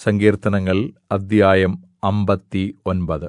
സങ്കീർത്തനങ്ങൾ അദ്ധ്യായം അമ്പത്തി ഒൻപത്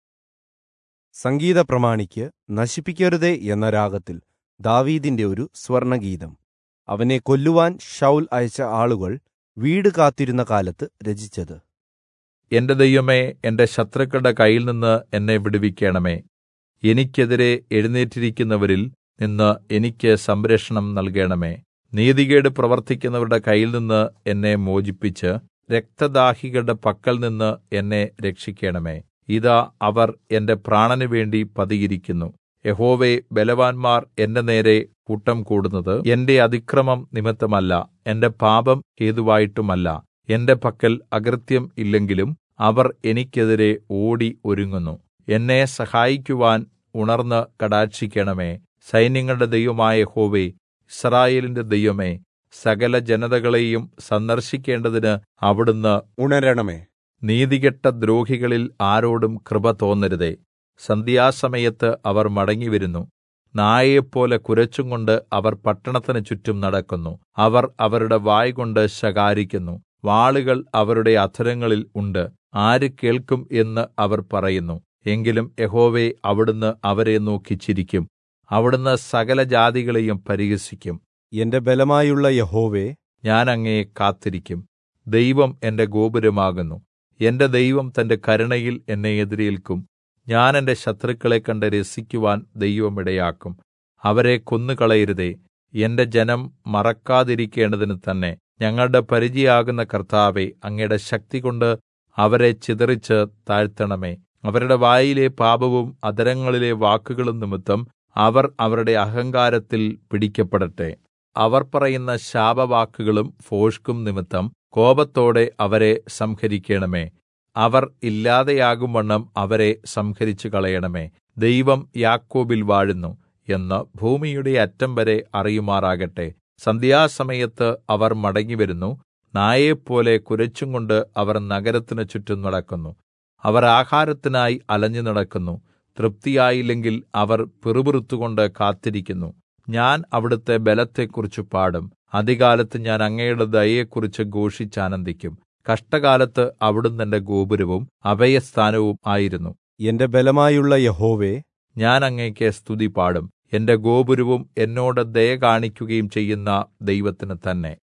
സംഗീത പ്രമാണിക്ക് നശിപ്പിക്കരുതേ എന്ന രാഗത്തിൽ ദാവീദിന്റെ ഒരു സ്വർണഗീതം അവനെ കൊല്ലുവാൻ ഷൗൽ അയച്ച ആളുകൾ വീട് കാത്തിരുന്ന കാലത്ത് രചിച്ചത് എന്റെ ദൈവമേ എന്റെ ശത്രുക്കളുടെ കയ്യിൽ നിന്ന് എന്നെ വിടുവിക്കണമേ എനിക്കെതിരെ എഴുന്നേറ്റിരിക്കുന്നവരിൽ നിന്ന് എനിക്ക് സംരക്ഷണം നൽകണമേ നീതികേട് പ്രവർത്തിക്കുന്നവരുടെ കയ്യിൽ നിന്ന് എന്നെ മോചിപ്പിച്ച് രക്തദാഹികളുടെ പക്കൽ നിന്ന് എന്നെ രക്ഷിക്കണമേ ഇതാ അവർ എന്റെ പ്രാണന് വേണ്ടി പതിയിരിക്കുന്നു യഹോവേ ബലവാന്മാർ എന്റെ നേരെ കൂട്ടം കൂടുന്നത് എന്റെ അതിക്രമം നിമിത്തമല്ല എന്റെ പാപം ഹേതുവായിട്ടുമല്ല എന്റെ പക്കൽ അകൃത്യം ഇല്ലെങ്കിലും അവർ എനിക്കെതിരെ ഓടി ഒരുങ്ങുന്നു എന്നെ സഹായിക്കുവാൻ ഉണർന്ന് കടാക്ഷിക്കണമേ സൈന്യങ്ങളുടെ ദൈവമായ യഹോവേ ഇസ്രായേലിന്റെ ദൈവമേ സകല ജനതകളെയും സന്ദർശിക്കേണ്ടതിന് അവിടുന്ന് ഉണരണമേ നീതികെട്ട ദ്രോഹികളിൽ ആരോടും കൃപ തോന്നരുതേ സന്ധ്യാസമയത്ത് അവർ മടങ്ങിവരുന്നു നായെപ്പോലെ കുരച്ചുംകൊണ്ട് അവർ പട്ടണത്തിന് ചുറ്റും നടക്കുന്നു അവർ അവരുടെ വായ്കൊണ്ട് ശകാരിക്കുന്നു വാളുകൾ അവരുടെ അധരങ്ങളിൽ ഉണ്ട് ആര് കേൾക്കും എന്ന് അവർ പറയുന്നു എങ്കിലും യഹോവേ അവിടുന്ന് അവരെ നോക്കി ചിരിക്കും അവിടുന്ന് സകല ജാതികളെയും പരിഹസിക്കും എന്റെ ബലമായുള്ള യഹോവേ ഞാൻ അങ്ങയെ കാത്തിരിക്കും ദൈവം എന്റെ ഗോപുരമാകുന്നു എന്റെ ദൈവം തന്റെ കരുണയിൽ എന്നെ എതിരേൽക്കും ഞാൻ എന്റെ ശത്രുക്കളെ കണ്ട് രസിക്കുവാൻ ദൈവം ഇടയാക്കും അവരെ കൊന്നുകളയരുതേ എന്റെ ജനം മറക്കാതിരിക്കേണ്ടതിന് തന്നെ ഞങ്ങളുടെ പരിചയാകുന്ന കർത്താവേ അങ്ങയുടെ ശക്തികൊണ്ട് അവരെ ചിതറിച്ച് താഴ്ത്തണമേ അവരുടെ വായിലെ പാപവും അധരങ്ങളിലെ വാക്കുകളും നിമിത്തം അവർ അവരുടെ അഹങ്കാരത്തിൽ പിടിക്കപ്പെടട്ടെ അവർ പറയുന്ന ശാപവാക്കുകളും ഭോഷ്കും നിമിത്തം കോപത്തോടെ അവരെ സംഹരിക്കണമേ അവർ ഇല്ലാതെയാകുംവണ്ണം അവരെ സംഹരിച്ചു കളയണമേ ദൈവം യാക്കോബിൽ വാഴുന്നു എന്ന് ഭൂമിയുടെ അറ്റം വരെ അറിയുമാറാകട്ടെ സന്ധ്യാസമയത്ത് അവർ മടങ്ങിവരുന്നു നായെപ്പോലെ കുരച്ചുംകൊണ്ട് അവർ നഗരത്തിന് ചുറ്റും നടക്കുന്നു അവർ ആഹാരത്തിനായി അലഞ്ഞു നടക്കുന്നു തൃപ്തിയായില്ലെങ്കിൽ അവർ പിറുപിറുത്തുകൊണ്ട് കാത്തിരിക്കുന്നു ഞാൻ അവിടുത്തെ ബലത്തെക്കുറിച്ച് പാടും അതികാലത്ത് ഞാൻ അങ്ങയുടെ ദയയെക്കുറിച്ച് ഘോഷിച്ചാനന്ദിക്കും കഷ്ടകാലത്ത് അവിടുന്ന് എന്റെ ഗോപുരവും അഭയസ്ഥാനവും ആയിരുന്നു എന്റെ ബലമായുള്ള യഹോവേ ഞാൻ അങ്ങയ്ക്ക് സ്തുതി പാടും എന്റെ ഗോപുരവും എന്നോട് ദയ കാണിക്കുകയും ചെയ്യുന്ന ദൈവത്തിന് തന്നെ